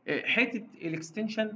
آه، حته الاكستنشن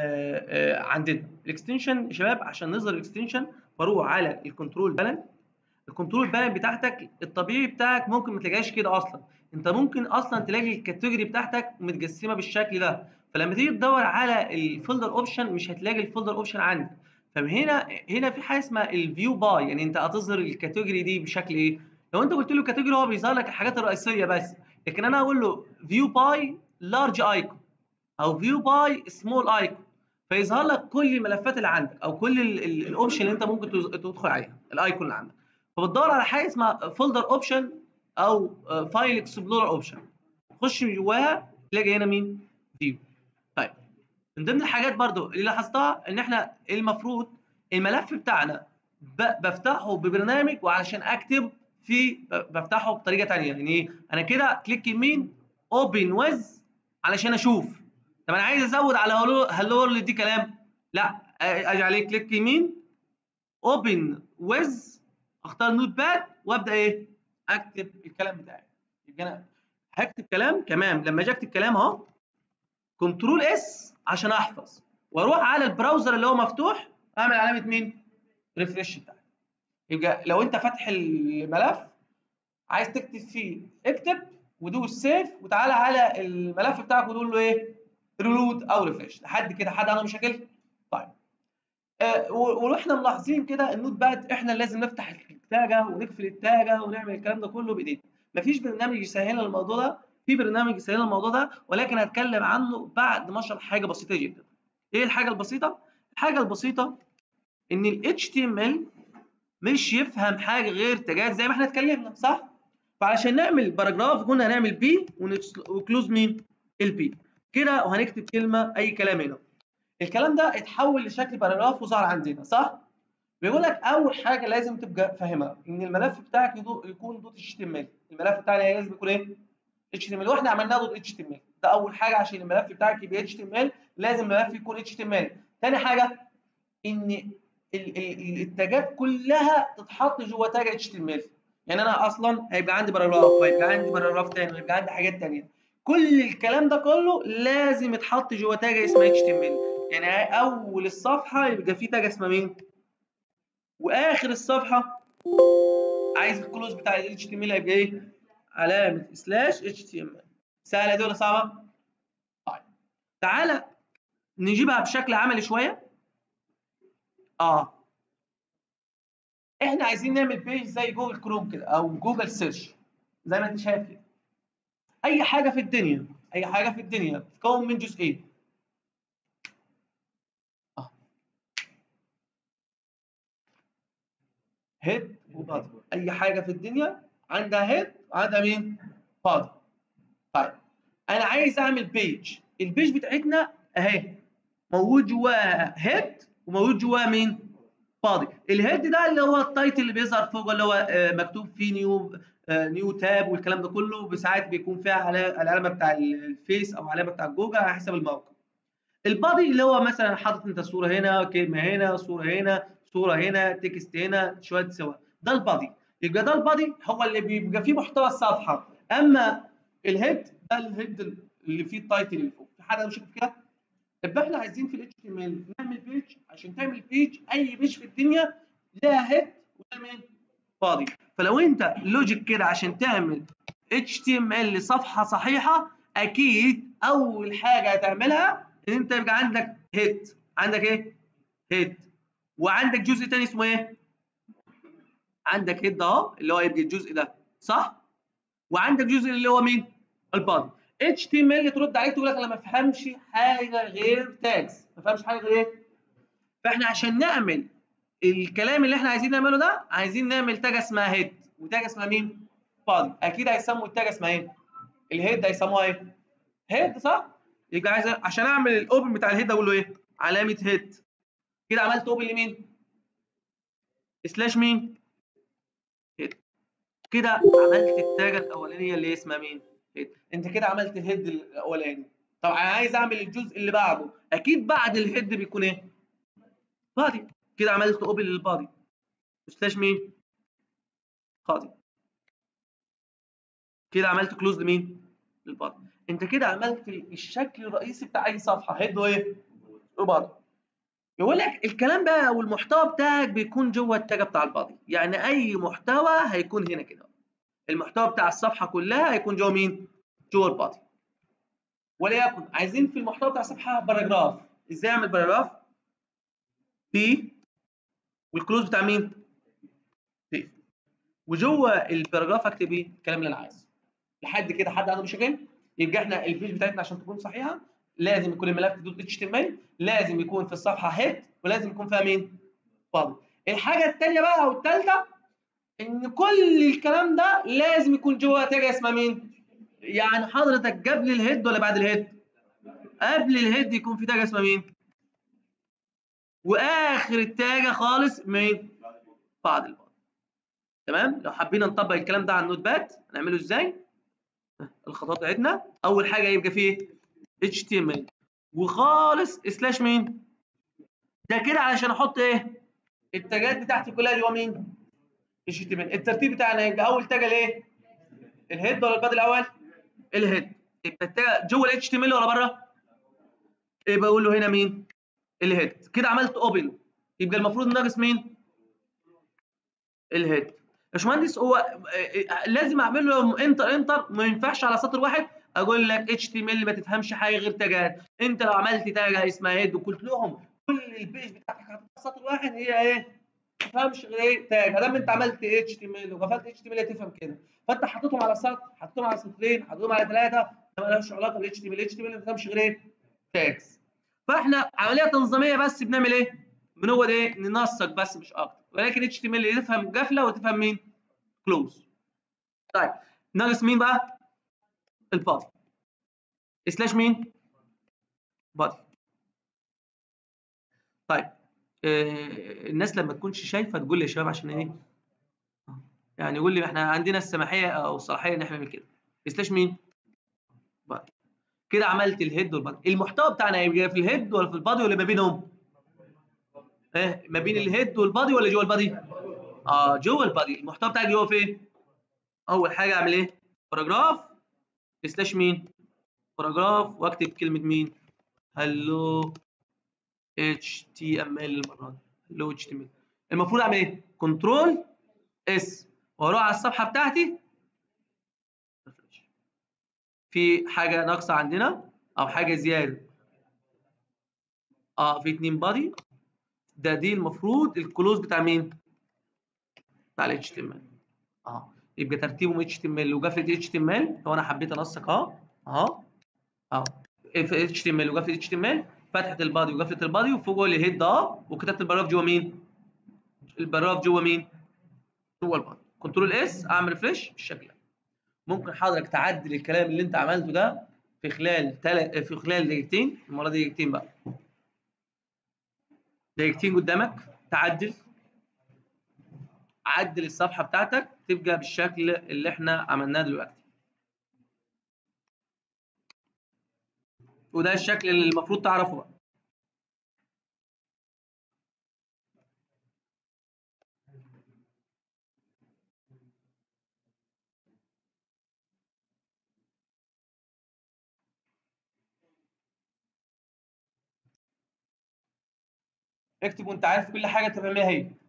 عندنا الاكستنشن يا شباب عشان نظهر الاكستنشن بروح على الكنترول بانل الكنترول بانل بتاعتك الطبيعي بتاعك ممكن ما تلاقيهاش كده اصلا انت ممكن اصلا تلاقي الكاتيجوري بتاعتك متقسمه بالشكل ده فلما تيجي تدور على الفولدر اوبشن مش هتلاقي الفولدر اوبشن عندك فهنا هنا في حاجه اسمها الفيو باي يعني انت هتظهر الكاتيجوري دي بشكل ايه لو انت قلت له كاتيجوري هو بيظهر لك الحاجات الرئيسيه بس لكن انا اقول له فيو باي لارج ايكون او فيو باي سمول ايكون فيظهر لك كل الملفات اللي عندك او كل الاوبشن اللي انت ممكن تز- تدخل عليها الايكون اللي عندك فبتدور على حاجه اسمها فولدر اوبشن او فايل اكسبلورر اوبشن خش جواها تلاقي هنا مين فيو طيب من ضمن الحاجات برضو اللي لاحظتها ان احنا المفروض الملف بتاعنا ب- بفتحه ببرنامج وعلشان اكتب فيه ب- بفتحه بطريقه ثانيه يعني ايه انا كده كليك يمين اوبن ويز علشان اشوف طب انا عايز ازود على هلو هلو وورلد دي كلام لا أ- اجي عليه كليك يمين اوبن ويز اختار نوت باد وابدا ايه اكتب الكلام بتاعي يبقى انا هكتب كلام كمان لما اجي اكتب كلام اهو كنترول اس عشان احفظ واروح على البراوزر اللي هو مفتوح اعمل علامه مين ريفرش بتاعي يبقى لو انت فاتح الملف عايز تكتب فيه اكتب ودوس سيف وتعالى على الملف بتاعك وتقول له ايه ريلود او ريفرش لحد كده حد عنده مشاكل طيب آه و- واحنا ملاحظين كده النوت باد احنا لازم نفتح التاجه ونقفل التاجه ونعمل الكلام ده كله بايدينا مفيش برنامج يسهل لنا الموضوع ده في برنامج يسهل لنا الموضوع ده ولكن هتكلم عنه بعد ما اشرح حاجه بسيطه جدا ايه الحاجه البسيطه الحاجه البسيطه ان ال HTML مش يفهم حاجه غير تاجات زي ما احنا اتكلمنا صح فعشان نعمل باراجراف قلنا هنعمل بي وكلوز مين البي كده وهنكتب كلمه اي كلام هنا الكلام ده اتحول لشكل باراجراف وظهر عندنا صح بيقول لك اول حاجه لازم تبقى فاهمها ان الملف بتاعك يدو- يكون دوت اتش تي ام ال الملف بتاعنا لازم يكون ايه اتش تي ام ال واحنا عملناه دوت اتش تي ام ال ده اول حاجه عشان الملف بتاعك يبقى اتش تي ام ال لازم الملف يكون اتش تي ام ال ثاني حاجه ان ال- ال- التاجات كلها تتحط جوه تاج اتش تي ام ال يعني انا اصلا هيبقى عندي باراجراف وهيبقى عندي باراجراف تاني وهيبقى عندي حاجات تانيه كل الكلام ده كله لازم يتحط جوه تاج اسمها اتش تي ام ال يعني اول الصفحه يبقى فيه تاج اسمها مين واخر الصفحه عايز الكلوز بتاع ال HTML هيبقى ايه؟ علامه سلاش HTML سهله دي ولا صعبه؟ طيب تعالى نجيبها بشكل عملي شويه اه احنا عايزين نعمل بيج زي جوجل كروم كده او جوجل سيرش زي ما انت شايف كده اي حاجه في الدنيا اي حاجه في الدنيا بتتكون من جزئين اه هيد وبادي اي حاجه في الدنيا عندها هيد وعندها مين بادي طيب انا عايز اعمل بيج البيج بتاعتنا اهي موجود جواها هيد وموجود جواها مين بادي الهيد ده اللي هو التايتل اللي بيظهر فوق اللي هو آه، مكتوب فيه نيو آه، نيو تاب والكلام ده كله بساعات بيكون فيها علا- العلامه بتاع الفيس او علامه بتاع جوجل على حسب الموقع البادي اللي هو مثلا حاطط انت صوره هنا كلمه هنا صوره هنا صوره هنا تكست هنا شويه سوا ده البادي يبقى ده البادي هو اللي بيبقى فيه محتوى الصفحه اما الهيد ده الهيد اللي فيه التايتل اللي فوق في حد مش كده يبقى احنا عايزين في الاتش تي ام ال نعمل بيج عشان تعمل بيج اي بيج في الدنيا لها هيد وده مين فاضي فلو انت لوجيك كده عشان تعمل اتش تي ام ال لصفحه صحيحه اكيد اول حاجه هتعملها ان انت يبقى عندك هيد عندك ايه هيد وعندك جزء تاني اسمه ايه عندك هيد اهو اللي هو يبقى الجزء ده صح وعندك جزء اللي هو مين البادي اتش تي ام ال ترد عليك تقول لك انا ما بفهمش حاجه غير تاجز ما بفهمش حاجه غير ايه فاحنا عشان نعمل الكلام اللي احنا عايزين نعمله ده عايزين نعمل تاجه اسمها هيد وتاجه اسمها مين بادي اكيد هيسموا التاجه اسمها ايه الهيد هيسموها ايه هيد صح يبقى عايز عشان اعمل الاوبن بتاع الهيد اقول له ايه علامه هيد كده عملت اوبن لمين سلاش مين هيد كده عملت التاجه الاولانيه اللي اسمها مين هيد انت كده عملت الهيد الاولاني طب انا عايز اعمل الجزء اللي بعده اكيد بعد الهيد بيكون ايه بادي كده عملت اوبن للبادي سلاش مين قاضي كده عملت كلوز لمين للبادي انت كده عملت الشكل الرئيسي بتاع اي صفحه هيد وايه وبعض يقول لك الكلام بقى والمحتوى بتاعك بيكون جوه التاجه بتاع البادي يعني اي محتوى هيكون هنا كده المحتوى بتاع الصفحه كلها هيكون جوه مين جوه البادي وليكن عايزين في المحتوى بتاع الصفحه باراجراف ازاي اعمل باراجراف بي والكلوز بتاع مين بي وجوه الباراجراف اكتب ايه الكلام اللي انا عايزه لحد كده حد عنده مشاكل يبقى احنا البيج بتاعتنا عشان تكون صحيحه لازم يكون الملف دوت اتش تي ام ال لازم يكون في الصفحه هيد ولازم يكون فيها مين بادي الحاجه الثانيه بقى او الثالثه ان كل الكلام ده لازم يكون جوه تاجه اسمها مين يعني حضرتك قبل الهيد ولا بعد الهيد قبل الهيد يكون في تاجه اسمها مين واخر التاجه خالص مين بعد البادي تمام لو حبينا نطبق الكلام ده على النوت باد هنعمله ازاي الخطوات بتاعتنا اول حاجه يبقى فيه HTML وخالص سلاش مين ده كده علشان احط ايه التاجات بتاعتي كلها جوه مين HTML الترتيب بتاعنا يبقى اول تاجه الايه الهيد ولا الباد الاول الهيد يبقى التاجه جوه ال HTML ولا بره يبقى اقول له هنا مين الهيد كده عملت اوبن يبقى المفروض ناقص مين الهيد باشمهندس هو لازم اعمل له انتر انتر ما ينفعش على سطر واحد اقول لك اتش تي ام ال ما تفهمش حاجه غير تاجات انت لو عملت تاجه اسمها هيد وقلت لهم كل البيج بتاعتك هتبقى سطر واحد هي ايه ما تفهمش غير ايه تاج ادام انت عملت اتش تي ام ال وقفلت اتش تي ام ال تفهم كده فانت حطيتهم على سطر حطيتهم على سطرين حطيتهم على ثلاثه ده مالهاش علاقه بالاتش تي ام ال اتش تي ام ال ما تفهمش غير ايه تاجز فاحنا عمليه تنظيميه بس بنعمل ايه بنقعد ايه ننسق بس مش اكتر ولكن اتش تي ام ال تفهم قفله وتفهم مين كلوز طيب ناقص مين بقى البادي سلاش مين بادي طيب آه الناس لما تكونش شايفه تقول لي يا شباب عشان ايه يعني يقول لي احنا عندنا السماحيه او الصلاحيه ان احنا نعمل كده سلاش مين بادي كده عملت الهيد والبادي المحتوى بتاعنا هيبقى في الهيد ولا في البادي ولا ما بينهم ايه ما بين الهيد والبادي ولا جوه البادي اه جوه البادي المحتوى بتاعك جوه فين اول حاجه اعمل ايه باراجراف سلاش مين باراجراف واكتب كلمه مين هلو اتش تي ام ال المره دي هلو اتش تي ام ال المفروض اعمل ايه كنترول اس واروح على الصفحه بتاعتي في حاجه ناقصه عندنا او حاجه زياده اه في اتنين بادي ده دي المفروض الكلوز بتاع مين بتاع ال HTML اه يبقى ترتيبهم HTML وقفله HTML لو انا حبيت انسق اهو اهو اهو في HTML وقفله HTML فتحه البادي وقفله البادي وفوق الهيد اهو وكتبت البراف جوه مين؟ البراف جوه مين؟ جوه البادي كنترول اس اعمل ريفريش بالشكل ده ممكن حضرتك تعدل الكلام اللي انت عملته ده في خلال تل... في خلال دقيقتين المره دي دقيقتين بقى دقيقتين قدامك تعدل عدل الصفحه بتاعتك تبقى بالشكل اللي احنا عملناه دلوقتي وده الشكل اللي المفروض تعرفه بقى اكتب وانت عارف كل حاجه تبقى هي